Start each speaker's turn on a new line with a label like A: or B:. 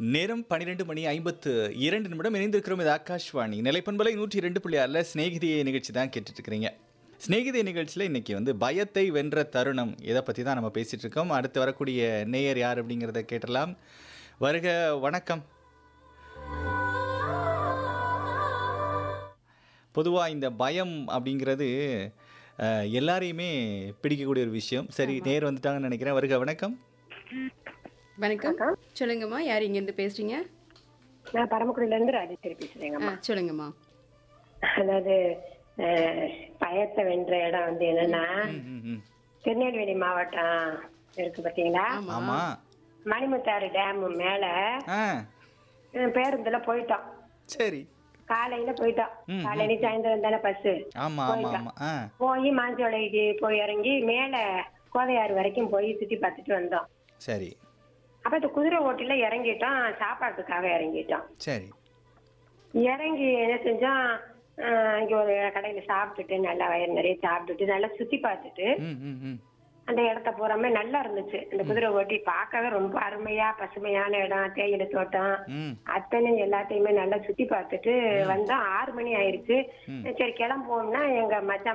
A: நேரம் பன்னிரெண்டு மணி ஐம்பத்து இரண்டு நிமிடம் இணைந்திருக்கிறோம் இது ஆகாஷ்வாணி நிலைப்பண்பலை நூற்றி ரெண்டு புள்ளி ஆறில் ஸ்நேகிதியை நிகழ்ச்சி தான் கேட்டுட்டு இருக்கிறீங்க ஸ்நேகிதை நிகழ்ச்சியில் இன்னைக்கு வந்து பயத்தை வென்ற தருணம் இதை பற்றி தான் நம்ம பேசிட்டு இருக்கோம் அடுத்து வரக்கூடிய நேயர் யார் அப்படிங்கிறத கேட்டலாம் வருக வணக்கம் பொதுவாக இந்த பயம் அப்படிங்கிறது அஹ், எல்லாரையுமே பிடிக்கக்கூடிய ஒரு விஷயம் சரி நேர் வந்துட்டாங்கன்னு நினைக்கிறேன் வருக வணக்கம்
B: வணக்கம் சொல்லுங்கம்மா யார் இங்கேருந்து பேசுறீங்க
C: நான் பரமக்குடியில இருந்து ராஜேஸ்வரி
B: ஆ
C: பேசுறேங்கம்மா
B: சொல்லுங்கம்மா
C: அதாவது அஹ், பயத்தை வென்ற இடம் வந்து என்னன்னா
A: ம், ம், ம்.
C: திருநெல்வேலி மாவட்டம் இருக்கு பாத்தீங்களா
A: ஆமா
C: மணிமுத்தாறு டேம் மேல
A: ஆ
C: அஹ், பேருந்துல போயிட்டோம்
A: சரி
C: காலையில போயிட்டோம்
A: ம்,
C: காலையில சாயந்தரம் தானே பஸ்
A: ஆமா ஆமா ஆமா ஆ
C: போய் மாஞ்சோலைக்கு போய் இறங்கி மேல கோதையாறு வரைக்கும் போய் சுத்தி பார்த்துட்டு வந்தோம்
A: சரி
C: அப்ப இந்த குதிரை ஓட்டில இறங்கிட்டோம் சாப்பாட்டுக்காக இறங்கிட்டோம்
A: சரி
C: இறங்கி என்ன செஞ்சோம் அஹ் இங்க ஒரு கடையில சாப்பிட்டுட்டு நல்லா வயிறு நிறைய சாப்பிட்டுட்டு நல்லா சுத்தி பார்த்துட்டு
A: ம் ம் ம்
C: அந்த இடத்த பூராமே நல்லா இருந்துச்சு அந்த குதிரை ஓட்டி பார்க்கவே ரொம்ப அருமையா பசுமையான இடம் தேயிலை தோட்டம்
A: ம்
C: அத்தனை எல்லாத்தையுமே நல்லா சுத்தி பார்த்துட்டு வந்தோம் ஆறு மணி ஆயிருச்சு சரி கிளம்புவோம்னா எங்க மச்சான்